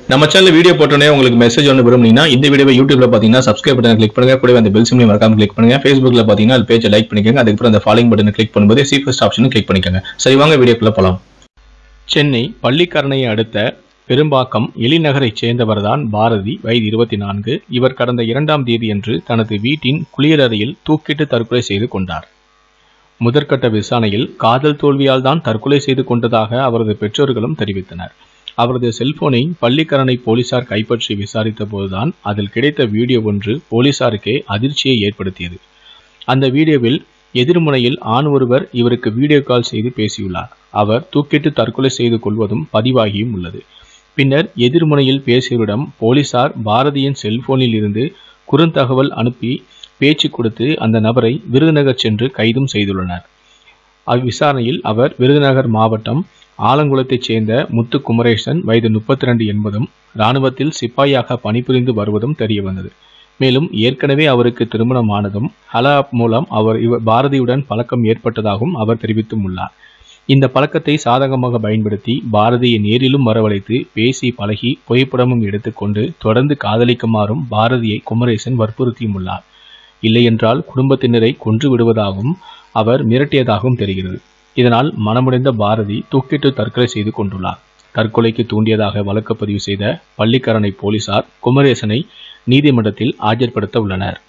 நம்ம channel video போட்டோன்னே உங்களுக்கு மெசேஜ் ஒன்று விரும்புனீங்கன்னா இந்த வீடியோவை யூடியூப்ல பார்த்தீங்கன்னா சப்ஸ்கிரைப் பட்டன் கிளிக் பண்ணுங்க கூடவே அந்த பெல் சிம்லையும் மறக்காம கிளிக் பண்ணுங்க ஃபேஸ்புக்ல பார்த்தீங்கன்னா அது பேஜை லைக் பண்ணிக்கோங்க அதுக்கப்புறம் அந்த ஃபாலோயிங் பட்டனை கிளிக் பண்ணும்போது சி ஃபர்ஸ்ட் ஆப்ஷனும் கிளிக் பண்ணிக்கோங்க சரி வாங்க வீடியோக்குள்ள போலாம் சென்னை பள்ளிக்கரணையை அடுத்த பெரும்பாக்கம் எழிநகரைச் சேர்ந்தவர்தான் பாரதி வயது இருபத்தி நான்கு இவர் கடந்த இரண்டாம் தேதியன்று தனது வீட்டின் குளியலறையில் தூக்கிட்டு தற்கொலை செய்து கொண்டார் முதற்கட்ட விசாரணையில் காதல் தோல்வியால் தான் தற்கொலை செய்து கொண்டதாக அவரது பெற்றோர்களும் தெரிவித்தனர் அவரது செல்போனை பள்ளிக்கரணை போலீசார் கைப்பற்றி விசாரித்த போதுதான் அதில் கிடைத்த வீடியோ ஒன்று போலீசாருக்கே அதிர்ச்சியை ஏற்படுத்தியது அந்த வீடியோவில் எதிர்முனையில் ஆண் ஒருவர் இவருக்கு வீடியோ கால் செய்து பேசியுள்ளார் அவர் தூக்கிட்டு தற்கொலை செய்து கொள்வதும் பதிவாகியும் உள்ளது பின்னர் எதிர்முனையில் பேசியவரிடம் போலீசார் பாரதியின் செல்போனில் இருந்து குறுந்தகவல் அனுப்பி பேச்சு கொடுத்து அந்த நபரை விருதுநகர் சென்று கைதும் செய்துள்ளனர் அவ்விசாரணையில் அவர் விருதுநகர் மாவட்டம் ஆலங்குளத்தைச் சேர்ந்த முத்து குமரேசன் வயது முப்பத்தி ரெண்டு என்பதும் இராணுவத்தில் சிப்பாயாக பணிபுரிந்து வருவதும் தெரியவந்தது மேலும் ஏற்கனவே அவருக்கு திருமணமானதும் ஹலா ஆப் மூலம் அவர் இவர் பாரதியுடன் பழக்கம் ஏற்பட்டதாகவும் அவர் தெரிவித்தும் உள்ளார் இந்த பழக்கத்தை சாதகமாக பயன்படுத்தி பாரதியை நேரிலும் வரவழைத்து பேசி பழகி புகைப்படமும் எடுத்துக்கொண்டு தொடர்ந்து காதலிக்குமாறும் பாரதியை குமரேசன் வற்புறுத்தியும் உள்ளார் இல்லையென்றால் குடும்பத்தினரை கொன்று விடுவதாகவும் அவர் மிரட்டியதாகவும் தெரிகிறது இதனால் மனமுடைந்த பாரதி தூக்கிட்டு தற்கொலை செய்து கொண்டுள்ளார் தற்கொலைக்கு தூண்டியதாக வழக்கு பதிவு செய்த பள்ளிக்கரணை போலீசார் குமரேசனை நீதிமன்றத்தில் ஆஜர்படுத்த உள்ளனர்